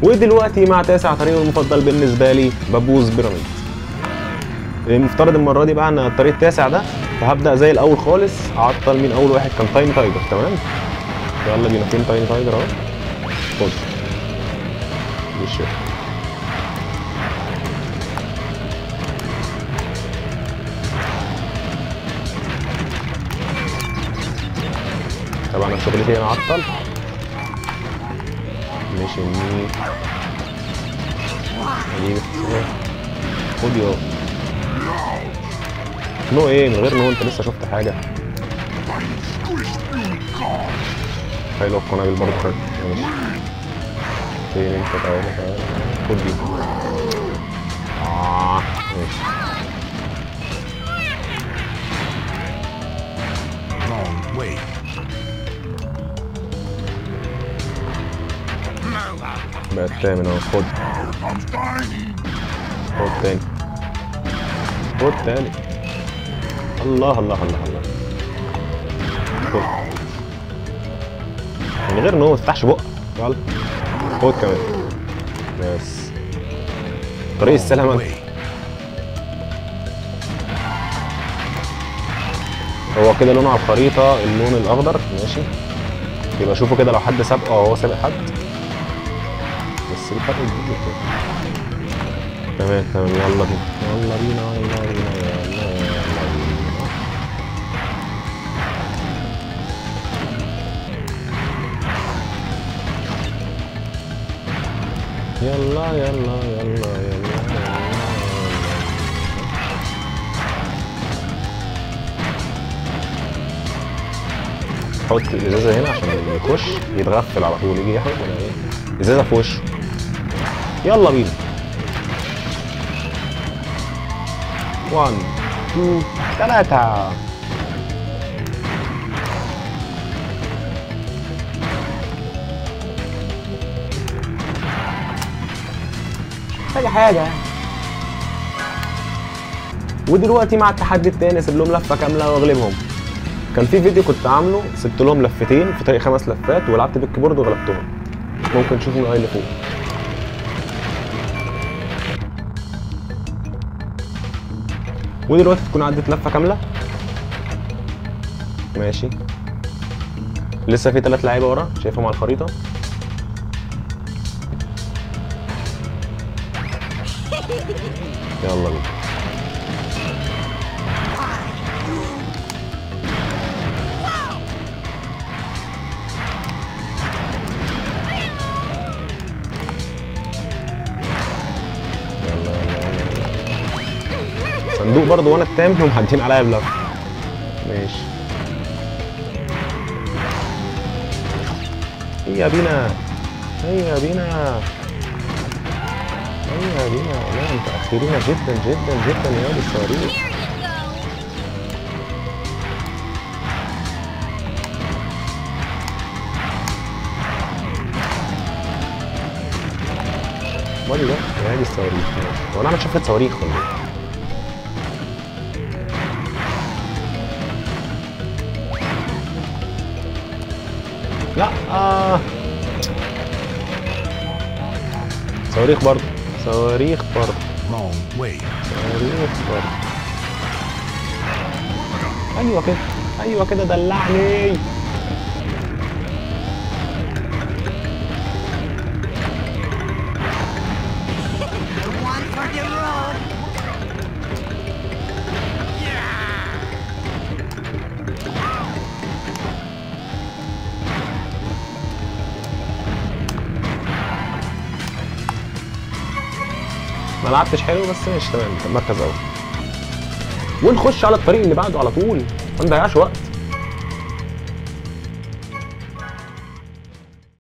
ودلوقتي مع تاسع طريق المفضل بالنسبه لي ببوظ بيراميد المفترض المره دي بقى ان الطريق التاسع ده فهبدا زي الاول خالص اعطل مين اول واحد كان تايم تايجر تمام يلا بينا فين تايم تايجر اهو خد بالشيء طبعا انا شغلتي هنا اعطل مش اني اجيب خد يا نو ايه من غير نو انت لسه شفت حاجه حلو القنابل برضه حلو ماشي فين انت تعالى تعالى خد دي اه ماشي Wrong way. بقى الثامن اهو خد خد تاني خد تاني الله الله الله الله خد من غير نو ما تفتحش بقك يلا خد كمان بس طريق السلامة way. هو كده لونه على الخريطة اللون الأخضر ماشي يبقى شوفوا كده لو حد سابقه أو هو سابق حد بس الفرق كبير كده تمام تمام يلا بينا يلا بينا يلا بينا يلا يلا بينا يلا يلا يلا يلا يلا حط الازازه هنا عشان لما يخش يتغفل على طول يجي ياخد ولا ايه ازازه في وشه يلا بينا 1 2 3 اي حاجه ودلوقتي مع التحدي التاني اسيب لهم لفه كامله واغلبهم كان في فيديو كنت عامله سبت لهم لفتين في طريق خمس لفات ولعبت بالكيبورد وغلبتهم ممكن تشوفوا من اللي فوق ودلوقتي تكون عدت لفه كامله ماشي لسه في ثلاث لعيبه ورا شايفهم على الخريطه يلا بينا يلا يلا يلا يلا. صندوق برضه وانا التام ومحدين عليا بلف ماشي هيا بينا هيا بينا هيا بينا لا متأخرين جدا جدا جدا يا ولد الصواريخ مالي ده يا هادي الصواريخ ماشي. هو انا عامل شفرة صواريخ ولا ايه؟ لا آه. صواريخ برضه صواريخ برضه Wrong way. صواريخ برضه ايوه كده ايوه كده دلعني One for the road. ما لعبتش حلو بس ماشي تمام مركز اول ونخش على الطريق اللي بعده على طول ما نضيعش وقت